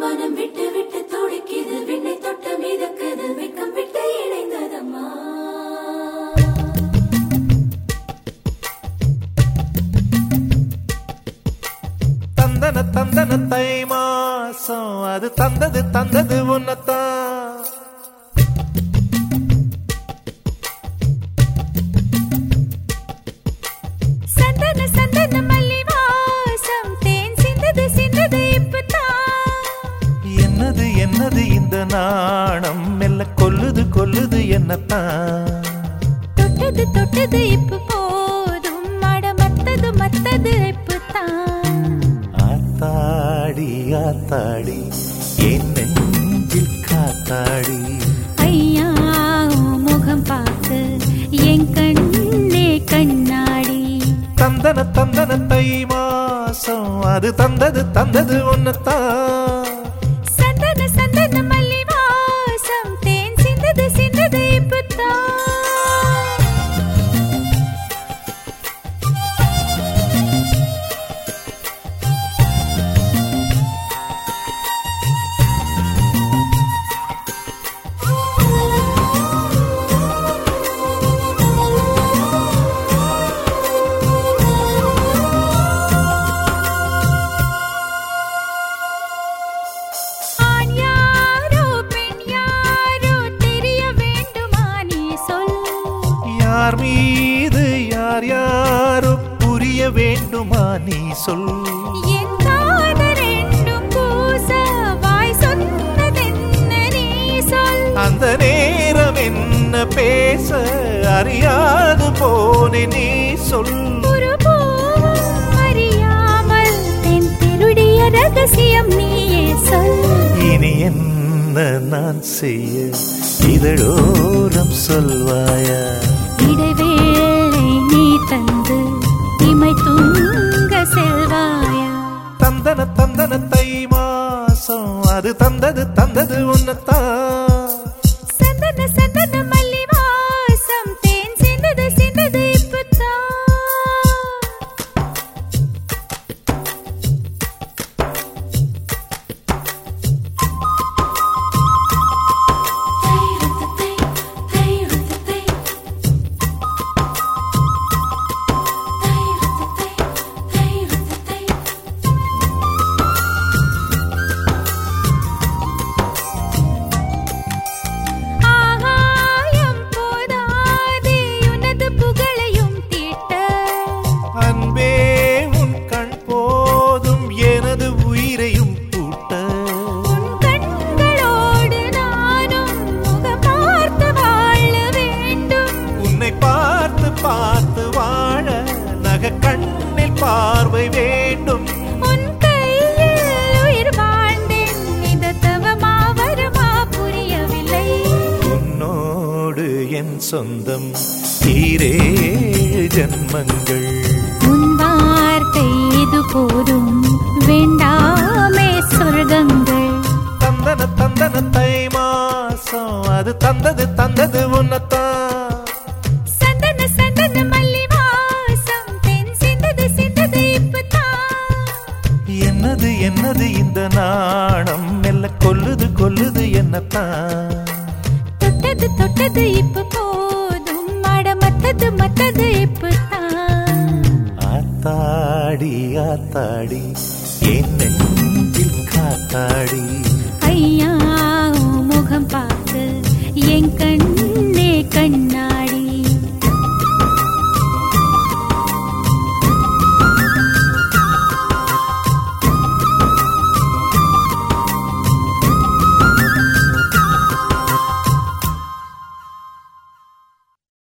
மனம் விட்டு விட்டு துடிக்குது விண்ணை தொட்டு மிதக்குது வெக்கம் விட்டு இணைந்ததம்மா தந்தன தந்தன தை மாசம் அது தந்தது தந்தது உன்னத்தான் சந்தன சந்தன மல்லி வாசம் தேன் சிந்தது சிந்தது இப்பதான் என்னது என்னது இந்த நாணம் மெல்ல கொல்லுது கொல்லுது என்னத்தான் தொட்டது தொட்டது இப்ப போதும் மட மத்தது மத்தது இப்பதான் ஆத்தாடி ஆத்தாடி என் நெஞ்சில் காத்தாடி ஐயா உன் முகம் பார்த்து என் கண்ணே கண்ணாடி தந்தன தந்தன தை மாசம் அது தந்தது தந்தது உன்னத்தான் சந்தன சந்தன மல்லி வாசம் தேன் சிந்தது சிந்தது இப்பதான் ஆண் யாரோ பெண் யாரோ தெரிய வேண்டுமா நீ சொல் யார் மீது யார் யாரோ புரிய வேண்டுமா நீ சொல் என் காதல் ரெண்டும் பூச வாய் சொன்னதென்ன நீ சொல் அந்த நேரம் என்ன பேச அறியாது போனே நீ சொல் ஒரு பூவும் அறியாமல் தென் திருடிய ரகசியம் நீயே சொல் இனி என்ன நான் செய்ய இதழோரம் சொல்வாயா இடைவேளை நீ தந்து இமை தூங்க செல்வாயா தந்தன தந்தன தை மாசம் அது தந்தது தந்தது உன்னத்தான் சந்தன சந்தன மல்லி வாசம் தேன் சிந்தது சிந்தது இப்பதான் தை ரத்தத்தை தை ரத்தத்தை தை ரத்தத்தை தை ரத்தத்தை ஆகாயம் போதாதே உனது புகழையும் தீட்ட அன்பே உன் கண் போதும் எனது உயிரையும் பூட்ட உன் கண்களோடு நானும் முகம் பார்த்து வாழ வேண்டும் உன்னை பார்த்து பார்த்து வாழ நக கண்ணில் பார்வை வேண்டும் உன் கையில் உயிர் வாழ்ந்தேன் இது தவமா வருமா புரியவில்லை உன்னோடு என் சொந்தம் ஈரேழு ஜன்மங்கள் உன் வார்த்தை இது போதும் வேண்டாமே சொர்க்கங்கள் தந்தன தந்தன தை மாசம் அது தந்தது தந்தது உன்னத்தான் சந்தன சந்தன மல்லி வாசம் தென் சிந்தது சிந்தது இப்பதான் என்னது என்னது இந்த நாணம் மெல்ல கொல்லுது கொல்லுது என்னத்தான் தொட்டது தொட்டது இப்ப போதும் மட மத்தது மத்தது இப்பதான் ஆத்தாடி ஆத்தாடி என் நெஞ்சில் காத்தாடி ஐயா உன் முகம் பார்த்து என் கண்